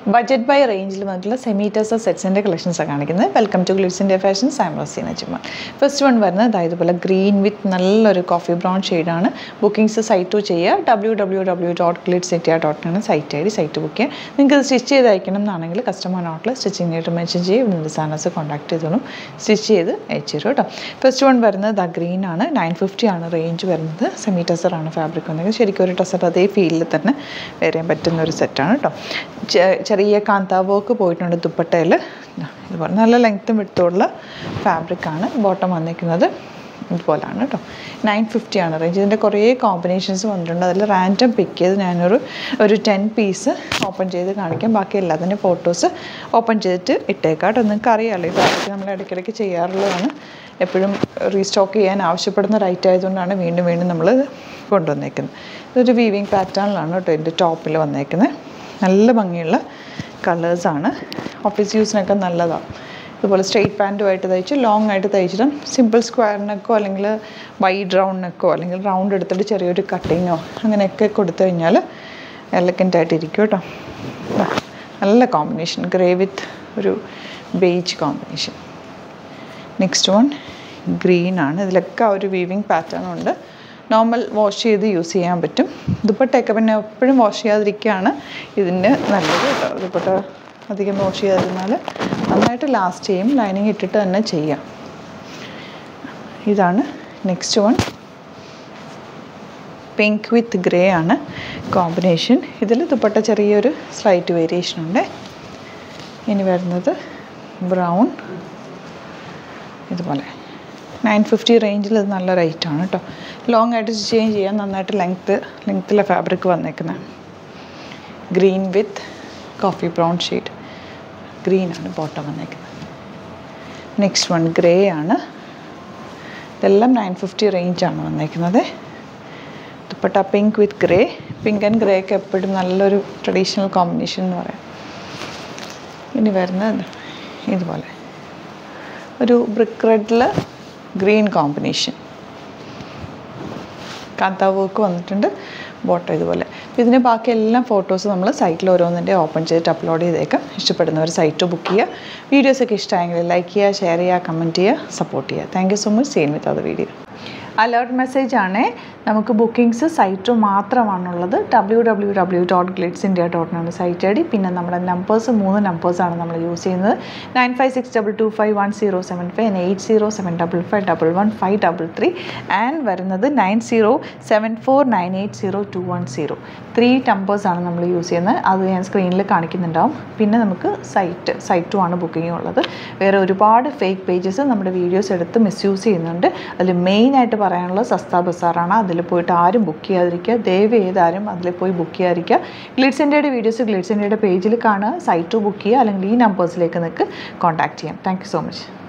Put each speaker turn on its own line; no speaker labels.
budget by റേഞ്ചിൽ വന്നിട്ടുള്ള സെമീറ്റേഴ്സ് സെറ്റ്സിൻ്റെ കളക്ഷൻസാണ് കാണിക്കുന്നത് welcome to Glitz India fashion സാംറോസീന ചുമ്മാ ഫസ്റ്റ് വൺ വരുന്നത് അതായത് ഇതുപോലെ ഗ്രീൻ വിത്ത് നല്ലൊരു കോഫി ബ്രൗൺ ഷെയ്ഡാണ് ബുക്കിംഗ്സ് സൈറ്റ് ടു ചെയ്യുക W W W dot Glitz India dot ആണ് സൈറ്റ് ഐ ഡി സൈറ്റ് ബുക്ക് ചെയ്യുക നിങ്ങൾക്ക് ഇത് സ്റ്റിച്ച് ചെയ്ത് അയക്കണം എന്നാണെങ്കിൽ കസ്റ്റമർ നോട്ടിൽ സ്റ്റിച്ചിങ് ആയിട്ട് മെൻഷൻ ചെയ്യും ഇതിൻ്റെ സാധനസ് കോൺടാക്ട് ചെയ്തോളും സ്റ്റിച്ച് ചെയ്ത് അയച്ചു തരും കേട്ടോ ഫസ്റ്റ് വൺ വരുന്നത് ദ ഗ്രീൻ ആണ് നയൻ ഫിഫ്റ്റി ആണ് റേഞ്ച് വരുന്നത് സെമി ടെസറാണ് ഫാബ്രിക് വന്നത് ശരിക്കും ഒരു ടെസർ അതേ ഫീലിൽ തന്നെ വരാൻ പറ്റുന്ന ഒരു സെറ്റാണ് കേട്ടോ ചെ- ചെറിയ കാന്താ വർക്ക് പോയിട്ടുണ്ട് ദുപ്പട്ടയിൽ ഇതുപോലെ നല്ല ലെങ്ത്തും വിട്ടുള്ള ഫാബ്രിക്കാണ് ബോട്ടം വന്നിരിക്കുന്നത് ഇതുപോലാണ് കേട്ടോ നയൻ ഫിഫ്റ്റി ആണ് റേഞ്ച് ഇതിൻ്റെ കുറേ കോമ്പിനേഷൻസ് വന്നിട്ടുണ്ട് അതിൽ റാൻഡം പിക്ക് ചെയ്ത് ഞാനൊരു ഒരു ടെൻ പീസ് ഓപ്പൺ ചെയ്ത് കാണിക്കാം ബാക്കി എല്ലാത്തിൻ്റെ ഫോട്ടോസ് ഓപ്പൺ ചെയ്തിട്ട് ഇട്ടേക്കാം കേട്ടോ നിങ്ങൾക്ക് അറിയാമല്ലോ ഈ ഫാബ്രിക് നമ്മൾ ഇടയ്ക്കിടയ്ക്ക് ചെയ്യാറുള്ളതാണ് എപ്പോഴും റീസ്റ്റോക്ക് ചെയ്യാൻ ആവശ്യപ്പെടുന്ന ഒരു ഐറ്റം ആയതുകൊണ്ടാണ് വീണ്ടും വീണ്ടും നമ്മൾ കൊണ്ടുവന്നേക്കുന്നത് ഇതൊരു വീവിങ് പാറ്റേണിലാണ് കേട്ടോ ഇതിൻ്റെ ടോപ്പിൽ വന്നേക്കുന്നത് നല്ല ഭംഗിയുള്ള കളേഴ്സാണ് ഓഫീസ് യൂസിനൊക്കെ നല്ലതാണ് ഇതുപോലെ സ്ട്രെയിറ്റ് പാൻറ്റുമായിട്ട് തയ്ച്ച് ലോങ് ആയിട്ട് തയ്ച്ചിട്ടും സിമ്പിൾ സ്ക്വയർ നെക്കോ അല്ലെങ്കിൽ വൈഡ് റൗണ്ട് നെക്കോ അല്ലെങ്കിൽ റൗണ്ട് എടുത്തിട്ട് ചെറിയൊരു കട്ടിങ്ങോ അങ്ങനെയൊക്കെ കൊടുത്തു കഴിഞ്ഞാൽ എലഗൻ്റ് ആയിട്ട് ഇരിക്കും കേട്ടോ ദാ, നല്ല കോമ്പിനേഷൻ ഗ്രേ വിത്ത് ഒരു beige combination next one green ആണ് ഇതിലൊക്കെ ആ ഒരു വീവിങ് പാറ്റേൺ ഉണ്ട് നോർമൽ വാഷ് ചെയ്ത് യൂസ് ചെയ്യാൻ പറ്റും ദുപ്പട്ടയൊക്കെ പിന്നെ എപ്പോഴും വാഷ് ചെയ്യാതിരിക്കുകയാണ് ഇതിന് നല്ലത് കേട്ടോ ദുപ്പട്ട അധികം വാഷ് ചെയ്യാതിരുന്നാൽ നന്നായിട്ട് ലാസ്റ്റ് ചെയ്യും ലൈനിങ് ഇട്ടിട്ട് തന്നെ ചെയ്യാം ഇതാണ് next one pink with grey ആണ് കോമ്പിനേഷൻ ഇതിൽ ദുപ്പട്ട ചെറിയൊരു സ്ലൈറ്റ് വേരിയേഷൻ ഉണ്ട് ഇനി വരുന്നത് ബ്രൗൺ ഇതുപോലെ നയൻ ഫിഫ്റ്റി റേഞ്ചിൽ ഇത് നല്ല റേറ്റാണ് കേട്ടോ ലോങ് ആയിട്ട് സ്റ്റിച്ച് ചെയ്യാൻ നന്നായിട്ട് ലെങ്ത്ത് ലെങ്ത്തിലെ ഫാബ്രിക് വന്നേക്കുന്നത് green with coffee brown shade ഗ്രീനാണ് ബോട്ടം വന്നേക്കുന്നത് നെക്സ്റ്റ് വൺ ഗ്രേ ആണ് ഇതെല്ലാം നയൻ ഫിഫ്റ്റി റേഞ്ചാണ് വന്നേക്കുന്നത് dupatta pink with grey pink and grey ഒക്കെ എപ്പോഴും നല്ലൊരു ട്രഡീഷണൽ കോമ്പിനേഷൻ എന്ന് പറയാം ഇനി വരുന്നത് ഇതുപോലെ ഒരു ബ്രിക്ക് റെഡിൽ ഗ്രീൻ കോമ്പിനേഷൻ കാന്താ വർക്ക് വന്നിട്ടുണ്ട് ബോട്ടം ഇതുപോലെ ഇതിന് ബാക്കി എല്ലാ ഫോട്ടോസ് നമ്മൾ സൈറ്റിൽ ഓരോന്നിൻ്റെ ഓപ്പൺ ചെയ്തിട്ട് അപ്ലോഡ് ചെയ്തേക്കാം ഇഷ്ടപ്പെടുന്നവർ സൈറ്റ് ബുക്ക് ചെയ്യുക വീഡിയോസൊക്കെ ഇഷ്ടമായെങ്കിൽ ലൈക്ക് ചെയ്യുക ഷെയർ ചെയ്യുക കമൻറ്റ് ചെയ്യുക സപ്പോർട്ട് ചെയ്യുക thank you so much seen with അത് വീഡിയോ അലേർട്ട് മെസ്സേജ് ആണ് നമുക്ക് ബുക്കിംഗ്സ് സൈറ്റ് മാത്രമാണുള്ളത് W W W dot Glitz India dot ആണ് സൈറ്റ് ഐ ഡി പിന്നെ നമ്മുടെ നമ്പേഴ്സ് മൂന്ന് നമ്പേഴ്സാണ് നമ്മൾ യൂസ് ചെയ്യുന്നത് nine five six double two five one zero seven five eight zero seven double five double one five double three and വരുന്നത് nine zero seven four nine eight zero two one zero three നമ്പേഴ്സാണ് നമ്മൾ use ചെയ്യുന്നത് അത് ഞാൻ സ്ക്രീനിൽ കാണിക്കുന്നുണ്ടാവും പിന്നെ നമുക്ക് സൈറ്റ് സൈറ്റ് ടു ആണ് ബുക്കിംഗ് ഉള്ളത് വേറെ ഒരുപാട് ഫേക്ക് പേജസ് നമ്മുടെ വീഡിയോസ് എടുത്ത് മിസ്യൂസ് ചെയ്യുന്നുണ്ട് അതിൽ മെയിനായിട്ട് പറയാനുള്ളത് സസ്ത ബസാറാണ് അതിൽ പോയിട്ട് ആരും ബുക്ക് ചെയ്യാതിരിക്കുക ദയവ് ചെയ്താരും അതിൽ പോയി ബുക്ക് ചെയ്യാതിരിക്കുക ഗ്ലിഡ്സ് ഇന്ത്യയുടെ വീഡിയോസ് ഗ്ലിഡ്സ് ഇന്ത്യയുടെ പേജിൽ കാണുക സൈറ്റ് ടു ബുക്ക് ചെയ്യുക അല്ലെങ്കിൽ ഈ നമ്പേഴ്സിലേക്ക് നിങ്ങൾക്ക് കോൺടാക്ട് ചെയ്യാം താങ്ക് യു സോ മച്ച്